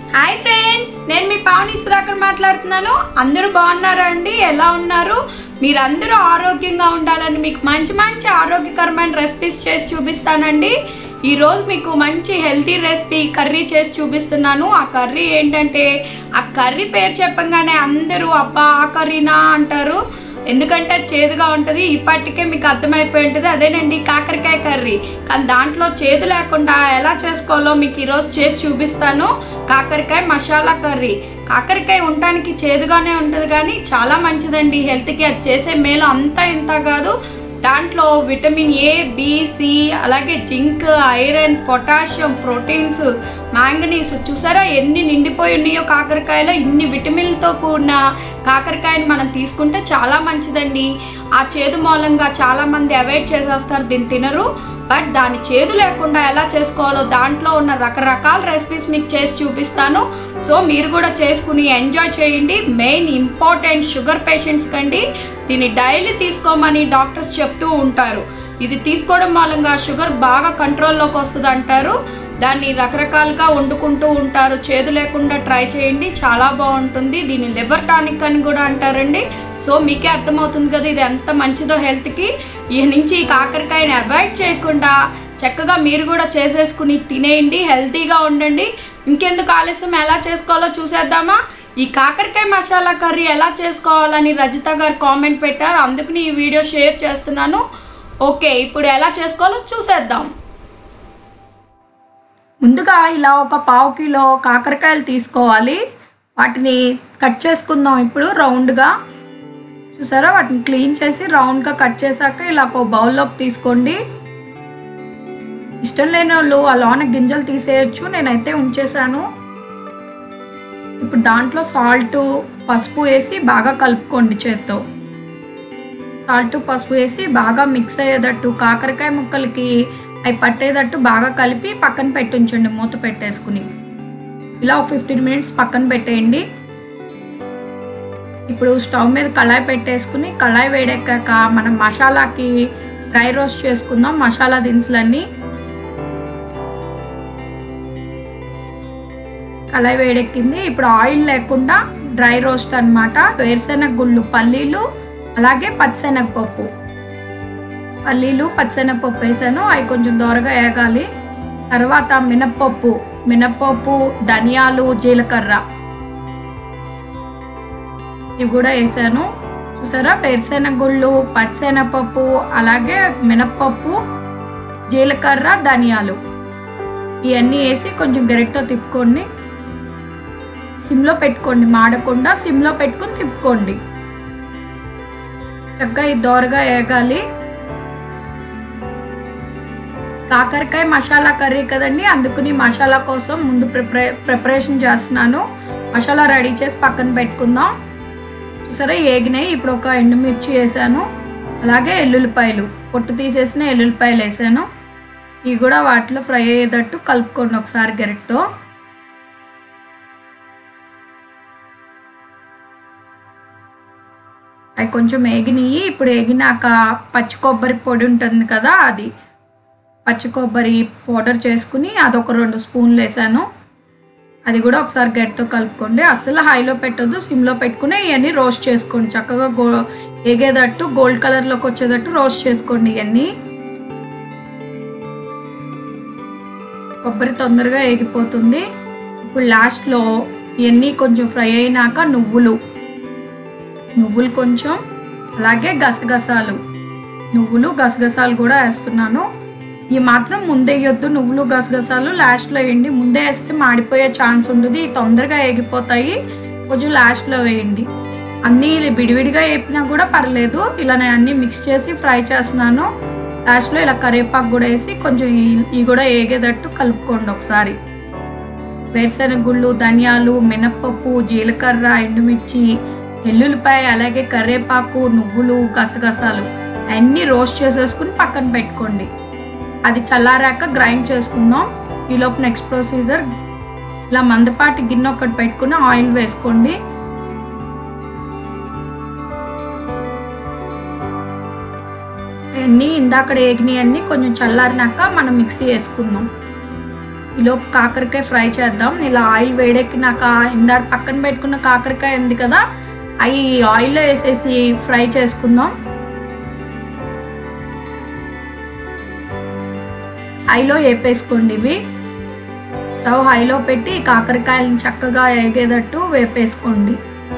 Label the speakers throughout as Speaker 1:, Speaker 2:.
Speaker 1: hi friends నేను మీ పావని సుధాకర్ మాట్లాడుతున్నాను అందరూ బాగున్నారా అండి ఎలా ఉన్నారు మీరందరూ ఆరోగ్యంగా ఉండాలని మీకు మంచి మంచి ఆరోగ్యకరమైన రెసిపీస్ చేసి చూపిస్తానండి ఈరోజు మీకు మంచి హెల్తీ రెసిపీ కర్రీ చేసి చూపిస్తున్నాను ఆ కర్రీ ఏంటంటే ఆ కర్రీ పేరు చెప్పంగానే అందరూ అబ్బా ఆ కర్రీనా అంటారు ఎందుకంటే అది చేదుగా ఉంటుంది ఇప్పటికే మీకు అర్థమైపోయి ఉంటుంది అదేనండి కాకరకాయ కర్రీ కానీ దాంట్లో చేదు లేకుండా ఎలా చేసుకోవాలో మీకు ఈరోజు చేసి చూపిస్తాను కాకరకాయ మసాలా కర్రీ కాకరకాయ ఉండటానికి చేదుగానే ఉంటుంది కానీ చాలా మంచిదండి హెల్త్కి అది చేసే మేలు అంతా ఇంత కాదు దాంట్లో విటమిన్ ఏ బి సి అలాగే zinc iron potassium proteins manganese చూసారా ఎన్ని నిండిపోయి ఉన్నాయో కాకరకాయలో ఇన్ని విటమిన్లతో కూడిన కాకరకాయని మనం తీసుకుంటే చాలా మంచిదండి ఆ చేదు మూలంగా చాలామంది అవాయిడ్ చేసేస్తారు దీన్ని తినరు బట్ దాని చేదు లేకుండా ఎలా చేసుకోవాలో దాంట్లో ఉన్న రకరకాల రెసిపీస్ మీకు చేసి చూపిస్తాను సో మీరు కూడా చేసుకుని ఎంజాయ్ చేయండి మెయిన్ ఇంపార్టెంట్ షుగర్ పేషెంట్స్ కండి దీన్ని డైలీ తీసుకోమని డాక్టర్స్ చెప్తూ ఉంటారు ఇది తీసుకోవడం మూలంగా షుగర్ బాగా కంట్రోల్లోకి వస్తుంది అంటారు దాన్ని రకరకాలుగా వండుకుంటూ ఉంటారు చేదు లేకుండా ట్రై చేయండి చాలా బాగుంటుంది దీన్ని లివర్ టానిక్ అని కూడా అంటారండి సో మీకే అర్థమవుతుంది కదా ఇది ఎంత మంచిదో హెల్త్కి ఈ నుంచి ఈ కాకరకాయని అవాయిడ్ చేయకుండా చక్కగా మీరు కూడా చేసేసుకుని తినేయండి హెల్తీగా ఉండండి ఇంకెందుకు ఆలస్యం ఎలా చేసుకోవాలో చూసేద్దామా ఈ కాకరకాయ మసాలా కర్రీ ఎలా చేసుకోవాలని రజిత గారు కామెంట్ పెట్టారు అందుకని ఈ వీడియో షేర్ చేస్తున్నాను ఓకే ఇప్పుడు ఎలా చేసుకోవాలో చూసేద్దాం ముందుగా ఇలా ఒక పావు కిలో కాకరకాయలు తీసుకోవాలి వాటిని కట్ చేసుకుందాం ఇప్పుడు రౌండ్గా చూసారా వాటిని క్లీన్ చేసి రౌండ్గా కట్ చేశాక ఇలా ఒక బౌల్లోకి తీసుకోండి ఇష్టం లేని వాళ్ళు ఆ లోన గింజలు తీసేయచ్చు నేనైతే ఉంచేసాను ఇప్పుడు దాంట్లో సాల్ట్ పసుపు వేసి బాగా కలుపుకోండి చేత్తో సాల్ట్ పసుపు వేసి బాగా మిక్స్ అయ్యేటట్టు కాకరకాయ ముక్కలకి అవి పట్టేటట్టు బాగా కలిపి పక్కన పెట్టించండి మూత పెట్టేసుకుని ఇలా ఒక ఫిఫ్టీన్ మినిట్స్ పక్కన పెట్టేయండి ఇప్పుడు స్టవ్ మీద కళాయి పెట్టేసుకుని కళాయి వేడెక్కాక మనం మసాలాకి డ్రై రోస్ట్ చేసుకుందాం మసాలా దినుసులన్నీ కళాయి వేడెక్కింది ఇప్పుడు ఆయిల్ లేకుండా డ్రై రోస్ట్ అనమాట వేరుశెనగ గుళ్ళు పల్లీలు అలాగే పచ్చిశనగపప్పు పల్లీలు పచ్చిశనగపప్పు వేసాను అవి కొంచెం దోరగా వేగాలి తర్వాత మినప్పప్పు మినప్పప్పు ధనియాలు జీలకర్ర ఇవి కూడా వేసాను చూసారా వేరుశెనగ గుళ్ళు పచ్చిశనగపప్పు అలాగే మినప్పప్పు జీలకర్ర ధనియాలు ఇవన్నీ వేసి కొంచెం గరిటతో తిప్పుకోండి సిమ్లో పెట్టుకోండి మాడకుండా సిమ్లో పెట్టుకుని తిప్పుకోండి చక్కగా ఇది దోరగా వేగాలి కాకరకాయ మసాలా కర్రీ కదండి అందుకని మసాలా కోసం ముందు ప్రిపరే ప్రిపరేషన్ చేస్తున్నాను మసాలా రెడీ చేసి పక్కన పెట్టుకుందాం చూసారా ఏగినాయి ఇప్పుడు ఒక ఎండుమిర్చి వేసాను అలాగే ఎల్లుల్లిపాయలు పొట్టు తీసేసిన ఎల్లుల్లిపాయలు వేసాను ఇవి కూడా వాటిలో ఫ్రై అయ్యేటట్టు కలుపుకోండి ఒకసారి గెరెట్తో అవి కొంచెం వేగినాయి ఇప్పుడు వేగినాక పచ్చి కొబ్బరి పొడి ఉంటుంది కదా అది పచ్చి కొబ్బరి పౌడర్ చేసుకుని అదొక రెండు స్పూన్లు వేసాను అది కూడా ఒకసారి గట్టితో కలుపుకోండి అస్సలు హైలో పెట్టొద్దు సిమ్లో పెట్టుకుని ఇవన్నీ రోస్ట్ చేసుకోండి చక్కగా గో ఎగేటట్టు గోల్డ్ కలర్లోకి వచ్చేటట్టు రోస్ట్ చేసుకోండి ఇవన్నీ కొబ్బరి తొందరగా ఎగిపోతుంది ఇప్పుడు లాస్ట్లో ఇవన్నీ కొంచెం ఫ్రై అయినాక నువ్వులు నువ్వులు కొంచెం అలాగే గసగసాలు నువ్వులు గసగసాలు కూడా వేస్తున్నాను ఈ మాత్రం ముందే వేయొద్దు నువ్వులు గసగసాలు లాస్ట్లో వేయండి ముందే వేస్తే మాడిపోయే ఛాన్స్ ఉంటుంది తొందరగా వేగిపోతాయి కొంచెం లాస్ట్లో వేయండి అన్నీ విడివిడిగా వేపినా కూడా పర్లేదు ఇలా నేను అన్నీ మిక్స్ చేసి ఫ్రై చేస్తున్నాను లాస్ట్లో ఇలా కరివేపాకు కూడా వేసి కొంచెం ఇవి కూడా వేగేటట్టు కలుపుకోండి ఒకసారి వేరుశెనగ గుళ్ళు ధనియాలు మినప్పప్పు జీలకర్ర ఎండుమిర్చి ఎల్లుల్లిపాయ అలాగే కరివేపాకు నువ్వులు గసగసాలు అన్నీ రోస్ట్ చేసేసుకుని పక్కన పెట్టుకోండి అది చల్లారాక గ్రైండ్ చేసుకుందాం ఈలోపు నెక్స్ట్ ప్రొసీజర్ ఇలా మందపాటి గిన్నె ఒకటి పెట్టుకుని ఆయిల్ వేసుకోండి అన్నీ ఇందాక ఏగినాయి అన్నీ కొంచెం చల్లారినాక మనం మిక్సీ వేసుకుందాం ఈలోపు కాకరకాయ ఫ్రై చేద్దాం ఇలా ఆయిల్ వేడెక్కినాక ఇందాక పక్కన పెట్టుకున్న కాకరకాయ ఉంది కదా అవి ఆయిల్లో వేసేసి ఫ్రై చేసుకుందాం హైలో వేపేసుకోండి ఇవి స్టవ్ హైలో పెట్టి కాకరకాయలను చక్కగా వేగేటట్టు వేపేసుకోండి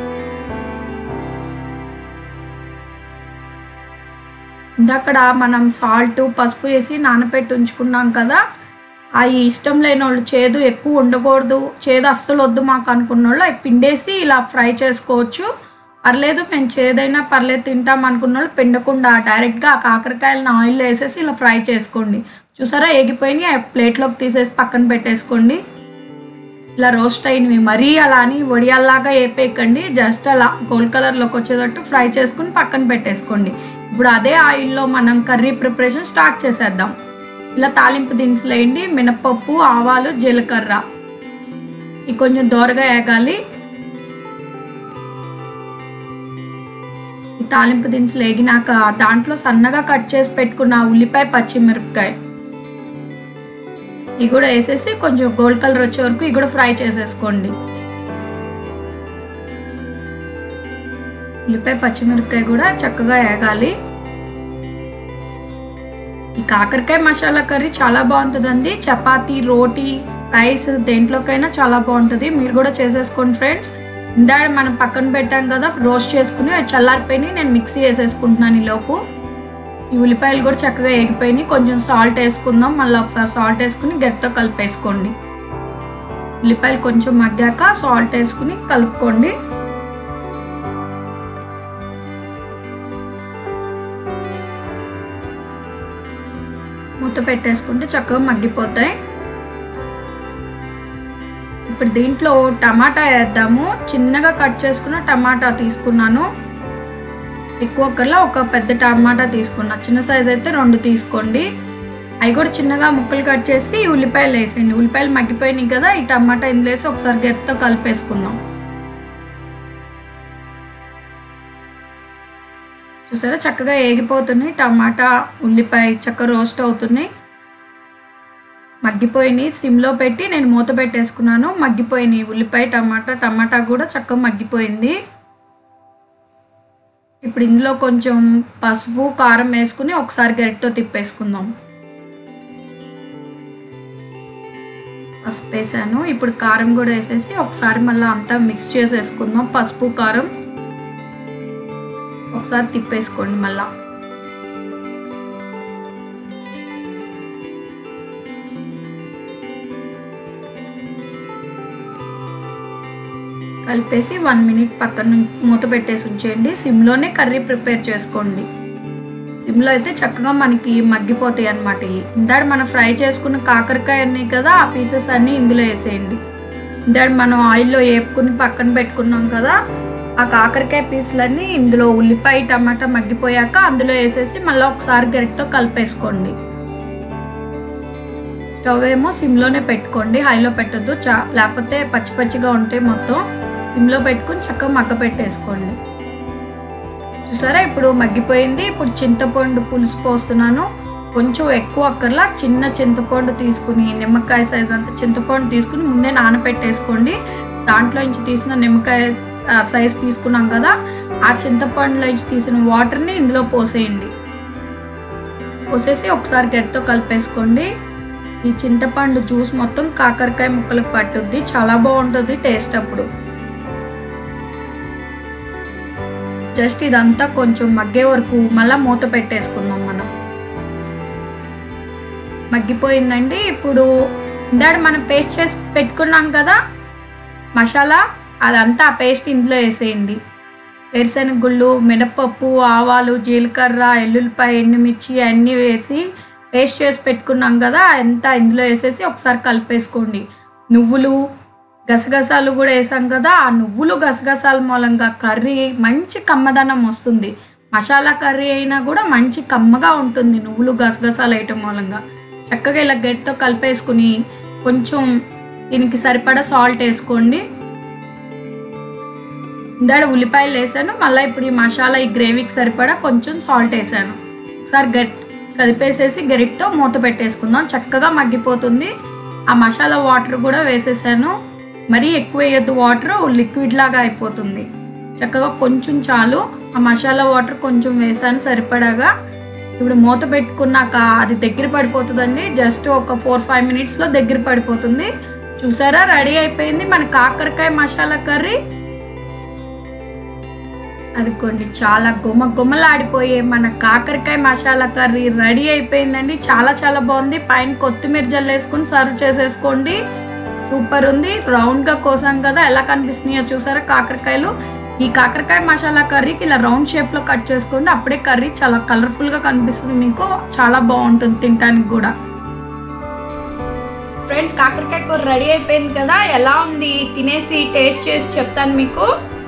Speaker 1: ఇందక్కడ మనం సాల్ట్ పసుపు వేసి నానబెట్టి ఉంచుకున్నాం కదా అవి ఇష్టం లేని వాళ్ళు చేదు ఎక్కువ ఉండకూడదు చేదు అస్సలు వద్దు మాకు అనుకున్న వాళ్ళు అవి పిండేసి ఇలా ఫ్రై చేసుకోవచ్చు పర్లేదు మేము చేదైనా పర్లేదు తింటాం అనుకున్న వాళ్ళు పిండకుండా డైరెక్ట్గా ఆ కాకరకాయలను ఆయిల్లో వేసేసి ఇలా ఫ్రై చేసుకోండి చూసారా ఎగిపోయినాయి ఆ ప్లేట్లోకి తీసేసి పక్కన పెట్టేసుకోండి ఇలా రోస్ట్ అయినవి మరీ అలా అని వడియాల్లాగా వేపేయకండి జస్ట్ అలా గోల్డ్ కలర్లోకి వచ్చేటట్టు ఫ్రై చేసుకుని పక్కన పెట్టేసుకోండి ఇప్పుడు అదే ఆయిల్లో మనం కర్రీ ప్రిపరేషన్ స్టార్ట్ చేసేద్దాం ఇలా తాలింపు దినుసులు వేయండి మినపప్పు ఆవాలు జీలకర్ర ఇవి కొంచెం దోరగా వేగాలి ఈ తాలింపు దినుసులు వేగినాక దాంట్లో సన్నగా కట్ చేసి పెట్టుకున్న ఉల్లిపాయ పచ్చిమిరపకాయ ఇవి కూడా వేసేసి కొంచెం గోల్డ్ కలర్ వచ్చే వరకు ఇవి కూడా ఫ్రై చేసేసుకోండి ఉల్లిపాయ పచ్చిమిరపకాయ కూడా చక్కగా వేగాలి ఈ కాకరకాయ మసాలా కర్రీ చాలా బాగుంటుందండి చపాతీ రోటీ రైస్ దేంట్లోకైనా చాలా బాగుంటుంది మీరు కూడా చేసేసుకోండి ఫ్రెండ్స్ ఇందాక మనం పక్కన పెట్టాం కదా రోస్ట్ చేసుకుని అవి చల్లారిపోయినాయి నేను మిక్సీ వేసేసుకుంటున్నాను ఈలోపు ఈ ఉల్లిపాయలు కూడా చక్కగా ఎగిపోయినాయి కొంచెం సాల్ట్ వేసుకుందాం మళ్ళీ ఒకసారి సాల్ట్ వేసుకుని గట్టితో కలిపేసుకోండి ఉల్లిపాయలు కొంచెం మగ్గాక సాల్ట్ వేసుకుని కలుపుకోండి మూత పెట్టేసుకుంటే చక్కగా మగ్గిపోతాయి ఇప్పుడు దీంట్లో టమాటా వేద్దాము చిన్నగా కట్ చేసుకున్న టమాటా తీసుకున్నాను ఎక్కువ కల్లా ఒక పెద్ద టమాటా తీసుకున్నా చిన్న సైజ్ అయితే రెండు తీసుకోండి అవి కూడా చిన్నగా ముక్కలు కట్ చేసి ఉల్లిపాయలు వేసేయండి ఉల్లిపాయలు మగ్గిపోయినాయి కదా ఈ టమాటా ఇందులో వేసి ఒకసారి గట్టితో కలిపేసుకుందాం చూసారా చక్కగా ఏగిపోతున్నాయి టమాటా ఉల్లిపాయ చక్కగా రోస్ట్ అవుతున్నాయి మగ్గిపోయినాయి సిమ్లో పెట్టి నేను మూత పెట్టేసుకున్నాను మగ్గిపోయినాయి ఉల్లిపాయ టమాటా టమాటా కూడా చక్కగా మగ్గిపోయింది ఇప్పుడు ఇందులో కొంచెం పసుపు కారం వేసుకుని ఒకసారి గరిటతో తిప్పేసుకుందాం పసుపు వేసాను ఇప్పుడు కారం కూడా వేసేసి ఒకసారి మళ్ళీ అంతా మిక్స్ చేసేసుకుందాం పసుపు కారం ఒకసారి తిప్పేసుకోండి మళ్ళా కలిపేసి వన్ మినిట్ పక్కన మూత పెట్టేసి ఉంచేయండి సిమ్లోనే కర్రీ ప్రిపేర్ చేసుకోండి సిమ్లో అయితే చక్కగా మనకి మగ్గిపోతాయి అనమాట ఇందాక మనం ఫ్రై చేసుకున్న కాకరకాయ ఉన్నాయి కదా ఆ పీసెస్ అన్నీ ఇందులో వేసేయండి ఇందాక మనం ఆయిల్లో వేపుకుని పక్కన పెట్టుకున్నాం కదా ఆ కాకరకాయ పీసులన్నీ ఇందులో ఉల్లిపాయ టమాటా మగ్గిపోయాక అందులో వేసేసి మళ్ళీ ఒకసారి గరిటతో కలిపేసుకోండి స్టవ్ ఏమో సిమ్లోనే పెట్టుకోండి హైలో పెట్టొద్దు చా లేకపోతే పచ్చి పచ్చిగా ఉంటాయి మొత్తం సిమ్లో పెట్టుకుని చక్కగా మగ్గ పెట్టేసుకోండి చూసారా ఇప్పుడు మగ్గిపోయింది ఇప్పుడు చింతపండు పులుసు పోస్తున్నాను కొంచెం ఎక్కువ అక్కర్లా చిన్న చింతపండు తీసుకుని నిమ్మకాయ సైజ్ అంత చింతపండు తీసుకుని ముందే నానబెట్టేసుకోండి దాంట్లో నుంచి తీసిన నిమ్మకాయ సైజ్ తీసుకున్నాం కదా ఆ చింతపండులో నుంచి తీసిన వాటర్ని ఇందులో పోసేయండి పోసేసి ఒకసారి గట్టితో కలిపేసుకోండి ఈ చింతపండు జ్యూస్ మొత్తం కాకరకాయ ముక్కలకు పట్టుద్ది చాలా బాగుంటుంది టేస్ట్ అప్పుడు జస్ట్ ఇదంతా కొంచెం మగ్గే వరకు మళ్ళీ మూత పెట్టేసుకుందాం మనం మగ్గిపోయిందండి ఇప్పుడు ఇందాక మనం పేస్ట్ చేసి పెట్టుకున్నాం కదా మసాలా అదంతా ఆ పేస్ట్ ఇందులో వేసేయండి వేరుశనగ గుళ్ళు మినపప్పు ఆవాలు జీలకర్ర ఎల్లుల్లిపాయ ఎండుమిర్చి అన్నీ వేసి పేస్ట్ చేసి పెట్టుకున్నాం కదా అంతా ఇందులో వేసేసి ఒకసారి కలిపేసుకోండి నువ్వులు గసగసాలు కూడా వేసాం కదా ఆ నువ్వులు గసగసాల మూలంగా కర్రీ మంచి కమ్మదనం వస్తుంది మసాలా కర్రీ అయినా కూడా మంచి కమ్మగా ఉంటుంది నువ్వులు గసగసాలు వేయటం మూలంగా చక్కగా ఇలా గట్టితో కలిపేసుకుని కొంచెం దీనికి సరిపడా సాల్ట్ వేసుకోండి ఇందాడ ఉల్లిపాయలు వేసాను మళ్ళీ ఇప్పుడు ఈ మసాలా ఈ గ్రేవీకి సరిపడా కొంచెం సాల్ట్ వేసాను ఒకసారి గట్ కలిపేసేసి గరిటతో మూత పెట్టేసుకుందాం చక్కగా మగ్గిపోతుంది ఆ మసాలా వాటర్ కూడా వేసేసాను మరీ ఎక్కువ వేయొద్దు వాటర్ లిక్విడ్ లాగా అయిపోతుంది చక్కగా కొంచెం చాలు ఆ మసాలా వాటర్ కొంచెం వేసాను సరిపడాగా ఇప్పుడు మూత పెట్టుకున్నాక అది దగ్గర పడిపోతుందండి జస్ట్ ఒక ఫోర్ ఫైవ్ మినిట్స్లో దగ్గర పడిపోతుంది చూసారా రెడీ అయిపోయింది మన కాకరకాయ మసాలా కర్రీ అదిగోండి చాలా గుమ్మ గుమ్మలాడిపోయే మన కాకరకాయ మసాలా కర్రీ రెడీ అయిపోయిందండి చాలా చాలా బాగుంది పైన కొత్తిమీర జల్లేసుకుని సర్వ్ చేసేసుకోండి సూపర్ ఉంది రౌండ్గా కోసాం కదా ఎలా కనిపిస్తున్నాయో చూసారా కాకరకాయలు ఈ కాకరకాయ మసాలా కర్రీకి ఇలా రౌండ్ షేప్లో కట్ చేసుకోండి అప్పుడే కర్రీ చాలా కలర్ఫుల్గా కనిపిస్తుంది మీకు చాలా బాగుంటుంది తినడానికి కూడా ఫ్రెండ్స్ కాకరకాయ కూర రెడీ అయిపోయింది కదా ఎలా ఉంది తినేసి టేస్ట్ చేసి చెప్తాను మీకు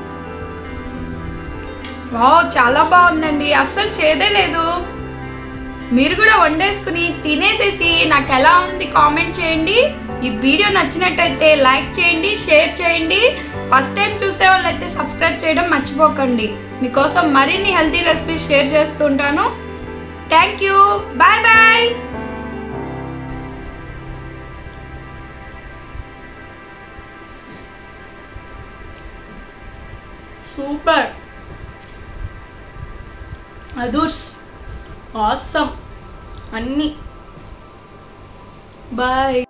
Speaker 1: వావ్ చాలా బాగుందండి అస్సలు చేదే లేదు మీరు కూడా వండేసుకుని తినేసేసి నాకు ఎలా ఉంది కామెంట్ చేయండి ఈ వీడియో నచ్చినట్టయితే లైక్ చేయండి షేర్ చేయండి ఫస్ట్ టైం చూసే వాళ్ళైతే సబ్స్క్రైబ్ చేయడం మర్చిపోకండి మీకోసం మరిన్ని హెల్తీ రెసిపీస్ షేర్ చేస్తుంటాను thank you bye bye super అదూర్స్ ఆసమ్ అన్నీ బాయ్